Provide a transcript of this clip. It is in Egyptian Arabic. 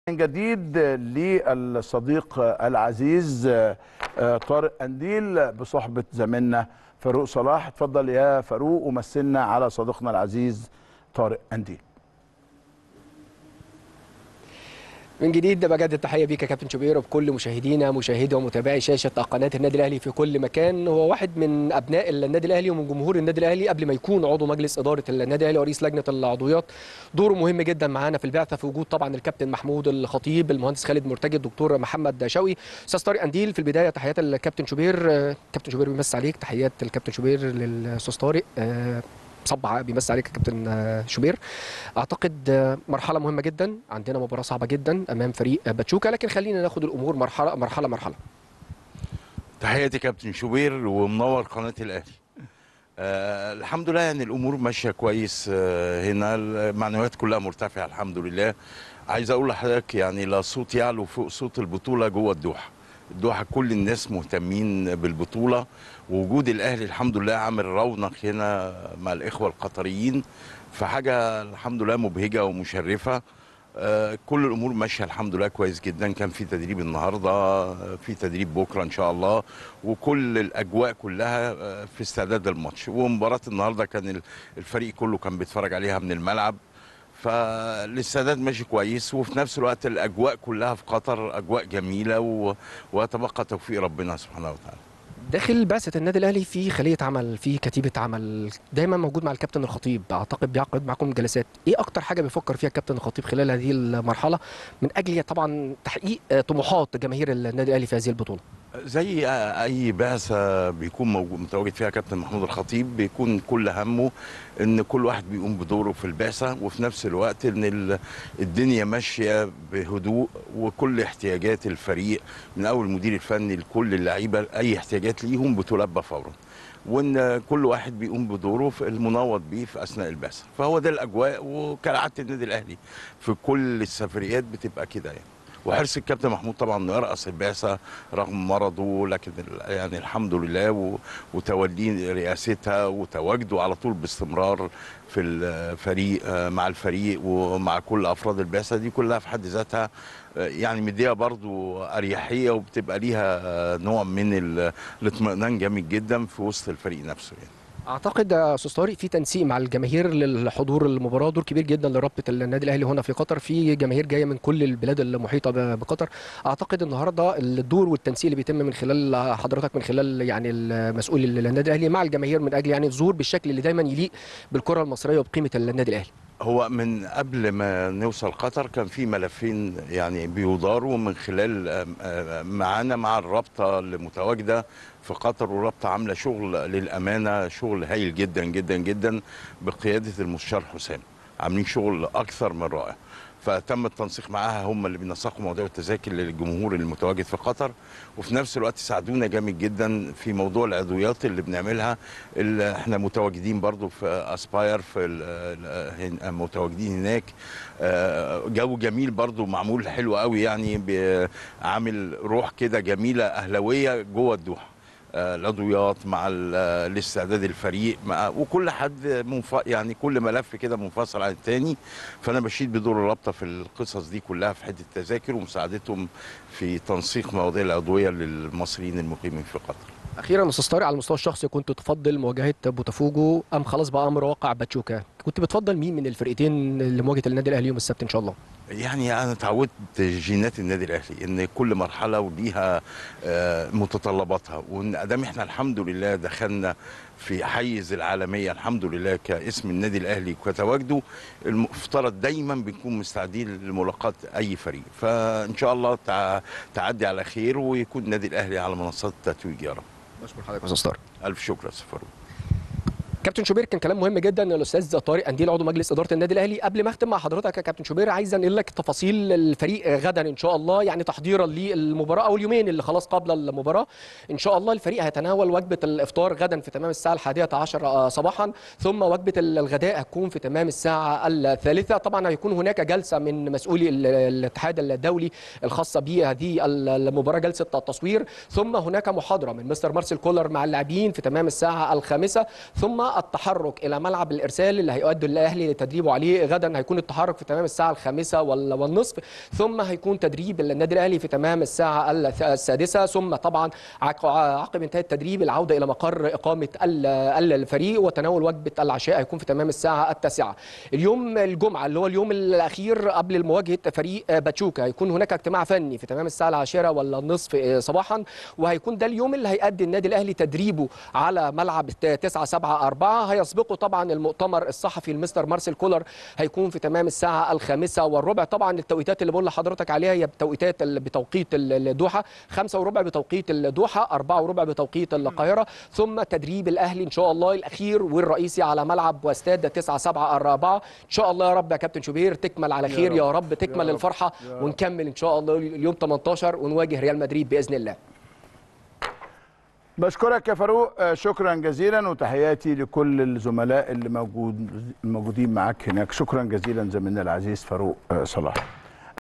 من جديد للصديق العزيز طارق قنديل بصحبة زميلنا فاروق صلاح اتفضل يا فاروق ومثلنا على صديقنا العزيز طارق قنديل من جديد بجدد التحيه بيك يا كابتن شوبير وبكل مشاهدينا مشاهدي ومتابعي شاشه قناه النادي الاهلي في كل مكان هو واحد من ابناء النادي الاهلي ومن جمهور النادي الاهلي قبل ما يكون عضو مجلس اداره النادي الاهلي ورئيس لجنه العضويات دوره مهم جدا معانا في البعثه في وجود طبعا الكابتن محمود الخطيب المهندس خالد مرتجي الدكتور محمد شوقي استاذ طارق قنديل في البدايه تحيات الكابتن شوبير كابتن شوبير بيمس عليك تحيات الكابتن شوبير للاستاذ طارق صب بيمس عليك كابتن شوبير اعتقد مرحله مهمه جدا عندنا مباراه صعبه جدا امام فريق باتشوكا لكن خلينا ناخد الامور مرحله مرحله مرحله تحياتي كابتن شوبير ومنور قناه الاهلي آه الحمد لله يعني الامور ماشيه كويس آه هنا المعنويات كلها مرتفعه الحمد لله عايز اقول لحضرتك يعني لا صوت يعلو فوق صوت البطوله جوه الدوحه الدوحه كل الناس مهتمين بالبطوله ووجود الاهلي الحمد لله عامل رونق هنا مع الاخوه القطريين فحاجه الحمد لله مبهجه ومشرفه آه كل الامور ماشيه الحمد لله كويس جدا كان في تدريب النهارده في تدريب بكره ان شاء الله وكل الاجواء كلها في استعداد الماتش ومباراه النهارده كان الفريق كله كان بيتفرج عليها من الملعب فالاستعداد ماشي كويس وفي نفس الوقت الاجواء كلها في قطر اجواء جميله و... واتبقى توفيق ربنا سبحانه وتعالى داخل بعثه النادي الاهلي في خليه عمل في كتيبه عمل دايما موجود مع الكابتن الخطيب اعتقد بيعقد معكم جلسات ايه اكتر حاجه بيفكر فيها الكابتن الخطيب خلال هذه المرحله من اجل طبعا تحقيق طموحات جماهير النادي الاهلي في هذه البطوله زي اي بعثه بيكون موجود متواجد فيها كابتن محمود الخطيب بيكون كل همه ان كل واحد بيقوم بدوره في البعثه وفي نفس الوقت ان الدنيا ماشيه بهدوء وكل احتياجات الفريق من اول المدير الفني لكل اللعيبه اي احتياجات ليهم بتلبى فورا وان كل واحد بيقوم بدوره في المنوط بيه في اثناء البعثه فهو ده الاجواء وكالعاده النادي الاهلي في كل السفريات بتبقى كده يعني وحرص الكابتن محمود طبعا انه يرأس البعثه رغم مرضه لكن يعني الحمد لله وتوليه رئاستها وتواجده على طول باستمرار في الفريق مع الفريق ومع كل افراد البعثه دي كلها في حد ذاتها يعني مديها برضو اريحيه وبتبقى ليها نوع من الاطمئنان جامد جدا في وسط الفريق نفسه يعني. اعتقد يا استاذ طارق في تنسيق مع الجماهير للحضور المباراه دور كبير جدا لرابطه النادي الاهلي هنا في قطر في جماهير جايه من كل البلاد المحيطه بقطر اعتقد النهارده الدور والتنسيق اللي بيتم من خلال حضرتك من خلال يعني المسؤول النادي الاهلي مع الجماهير من اجل يعني الظهور بالشكل اللي دايما يليق بالكره المصريه وبقيمه النادي الاهلي هو من قبل ما نوصل قطر كان في ملفين يعني بيداروا من خلال معانا مع الرابطه المتواجده في قطر والرابطه عامله شغل للامانه شغل هايل جدا جدا جدا بقياده المستشار حسام عاملين شغل اكثر من رائع فتم التنسيق معاها هم اللي بينسقوا موضوع التذاكر للجمهور المتواجد في قطر وفي نفس الوقت ساعدونا جامد جدا في موضوع العضويات اللي بنعملها اللي احنا متواجدين برضو في اسباير في متواجدين هناك جو جميل برضو معمول حلو قوي يعني عامل روح كده جميله اهلاويه جوه الدوحه العضويات مع الاستعداد الفريق مع وكل حد منف... يعني كل ملف كده منفصل عن الثاني فانا بشيد بدور الرابطه في القصص دي كلها في حته التذاكر ومساعدتهم في تنسيق مواضيع العضويه للمصريين المقيمين في قطر. اخيرا استاذ طارق على المستوى الشخصي كنت تفضل مواجهه بوتافوجو ام خلاص بقى امر واقع باتشوكا كنت بتفضل مين من الفرقتين لمواجهه النادي الاهلي يوم السبت ان شاء الله يعني انا اتعودت جينات النادي الاهلي ان كل مرحله وليها متطلباتها وان ادام احنا الحمد لله دخلنا في حيز العالميه الحمد لله كاسم النادي الاهلي وكتواجده المفترض دايما بنكون مستعدين لملاقاه اي فريق فان شاء الله تعدي على خير ويكون النادي الاهلي على منصات التتويج يا رب بشكر حضرتك يا استاذ طارق الف شكر يا سفر كابتن شوبير كان كلام مهم جدا الاستاذ طارق قنديل عضو مجلس اداره النادي الاهلي قبل ما اختم مع حضرتك يا كابتن شوبير عايز انقل لك تفاصيل الفريق غدا ان شاء الله يعني تحضيرا للمباراه او اليومين اللي خلاص قبل المباراه ان شاء الله الفريق هيتناول وجبه الافطار غدا في تمام الساعه الحادية عشر صباحا ثم وجبه الغداء هتكون في تمام الساعه الثالثه طبعا هيكون هناك جلسه من مسؤولي الاتحاد الدولي الخاصه بهذه المباراه جلسه التصوير ثم هناك محاضره من مستر مارسيل كولر مع اللاعبين في تمام الساعه الخامسه ثم التحرك الى ملعب الارسال اللي هيؤدي الاهلي لتدريبه عليه غدا هيكون التحرك في تمام الساعه الخامسه وال- والنصف ثم هيكون تدريب النادي الاهلي في تمام الساعه الث- السادسه ثم طبعا عق- عقب انتهاء التدريب العوده الى مقر اقامه ال- ال- الفريق وتناول وجبه العشاء هيكون في تمام الساعه التاسعه اليوم الجمعه اللي هو اليوم الاخير قبل مواجهه فريق باتشوكا هيكون هناك اجتماع فني في تمام الساعه العاشره ولا النصف صباحا وهيكون ده اليوم اللي هيأدي النادي الاهلي تدريبه على ملعب 9 7 4 هيسبقه طبعا المؤتمر الصحفي المستر مارسيل كولر هيكون في تمام الساعه الخامسه والربع طبعا التوقيتات اللي بقول لحضرتك عليها هي بتوقيتات ال- بتوقيت ال- الدوحه خمسة وربع بتوقيت الدوحه أربعة وربع بتوقيت القاهره ثم تدريب الاهلي ان شاء الله الاخير والرئيسي على ملعب واستاد 9 7 4 ان شاء الله يا رب يا كابتن شوبير تكمل على خير يا رب تكمل رب. الفرحه يا رب. ونكمل ان شاء الله اليوم 18 ونواجه ريال مدريد باذن الله بشكرك يا فاروق آه، شكرا جزيلا وتحياتي لكل الزملاء اللي موجود الموجودين معاك هناك شكرا جزيلا زميلنا العزيز فاروق آه، صلاح